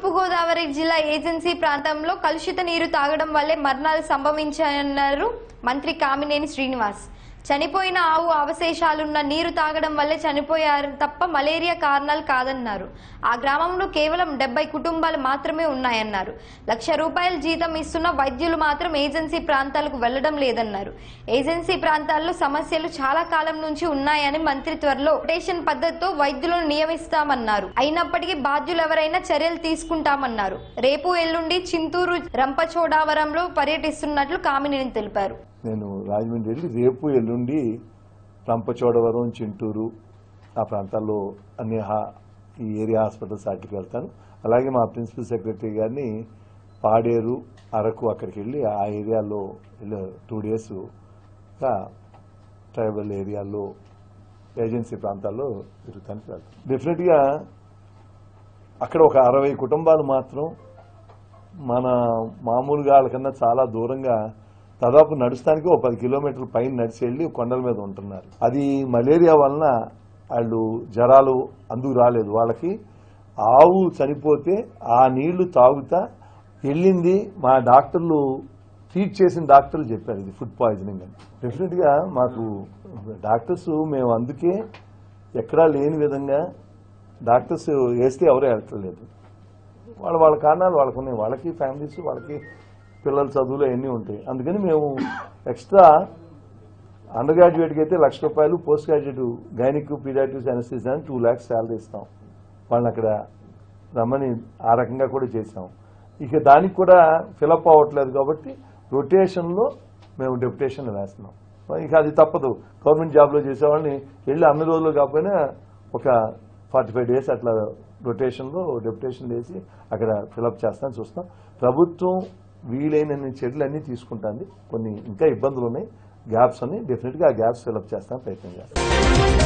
తూర్పుగోదావరి జిల్లా ఏజెన్సీ ప్రాంతంలో కలుషిత నీరు తాగడం వల్లే మరణాలు సంభవించాయన్నారు మంత్రి కామినేని శ్రీనివాస్ చనిపోయిన ఆవు అవశేషాలున్న నీరు తాగడం వల్లే చనిపోయారు తప్ప మలేరియా కారణాలు కాదన్నారు ఆ గ్రామంలో కేవలం డెబ్బై కుటుంబాలు మాత్రమే ఉన్నాయన్నారు లక్ష రూపాయల జీతం ఇస్తున్న వైద్యులు మాత్రం ఏజెన్సీ ప్రాంతాలకు వెళ్లడం లేదన్నారు ఏజెన్సీ ప్రాంతాల్లో సమస్యలు చాలా కాలం నుంచి ఉన్నాయని మంత్రి త్వరలో రొటేషన్ పద్ధతితో వైద్యులను నియమిస్తామన్నారు అయినప్పటికీ బాధ్యులు ఎవరైనా చర్యలు తీసుకుంటామన్నారు రేపు ఎల్లుండి చింతూరు రంపచోడవరంలో పర్యటిస్తున్నట్లు కామినేని తెలిపారు నేను రాజమండ్రి వెళ్ళి రేపు ఎల్లుండి రంపచోడవరం చింటూరు ఆ ప్రాంతాల్లో అన్ని హా- ఈ ఏరియా హాస్పిటల్స్ వాటికి వెళ్తాను అలాగే మా ప్రిన్సిపల్ సెక్రటరీ గారిని పాడేరు అరకు అక్కడికి వెళ్ళి ఆ ఏరియాలో టూ డేస్ ట్రైబల్ ఏరియాల్లో ఏజెన్సీ ప్రాంతాల్లో తిరుగుతానికి వెళ్తాను డెఫినెట్గా అక్కడ ఒక అరవై కుటుంబాలు మాత్రం మన మామూలుగా వాళ్ళకన్నా చాలా దూరంగా దాదాపు నడుస్తానికి ఒక పది కిలోమీటర్ల పైన నడిచి వెళ్ళి కొండల మీద ఉంటున్నారు అది మలేరియా వలన వాళ్ళు జ్వరాలు అందుకు రాలేదు వాళ్ళకి ఆవు చనిపోతే ఆ నీళ్లు తాగుతా వెళ్ళింది మా డాక్టర్లు ట్రీట్ చేసిన డాక్టర్లు చెప్పారు ఇది ఫుడ్ పాయిజనింగ్ అని డెఫినెట్గా మాకు డాక్టర్స్ మేము అందుకే ఎక్కడా లేని విధంగా డాక్టర్స్ వేస్తే ఎవరు వెళ్ళట్లేదు వాళ్ళ వాళ్ళ కారణాలు వాళ్ళకు ఉన్నాయి వాళ్ళకి ఫ్యామిలీస్ వాళ్ళకి పిల్లల చదువులు అవన్నీ ఉంటాయి అందుకని మేము ఎక్స్ట్రా అండర్ గ్రాడ్యుయేట్కి అయితే లక్ష రూపాయలు post graduate gynaec paediatrics anaesthesia అని టూ ల్యాక్స్ శాలరీ ఇస్తాం వాళ్ళని అక్కడ రమ్మని ఆ రకంగా కూడా చేసాం ఇక దానికి కూడా ఫిలప్ అవ్వట్లేదు కాబట్టి రొటేషన్లో మేము డెప్యుటేషన్ వేస్తున్నాం ఇక అది తప్పదు గవర్నమెంట్ జాబ్లో చేసేవాళ్ళని వెళ్ళి అన్ని రోజులు కాకపోయినా ఒక ఫార్టీ ఫైవ్ డేస్ అట్లా రొటేషన్లో డెప్యుటేషన్ వేసి అక్కడ ఫిలప్ చేస్తాను చూస్తాం ప్రభుత్వం వీలైనన్ని చర్యలు అన్నీ తీసుకుంటుంది కొన్ని ఇంకా ఇబ్బందులు ఉన్నాయి గ్యాప్స్ ఉన్నాయి డెఫినెట్గా ఆ గ్యాప్స్ ఫిలప్ చేస్తాను ప్రయత్నం చేస్తాం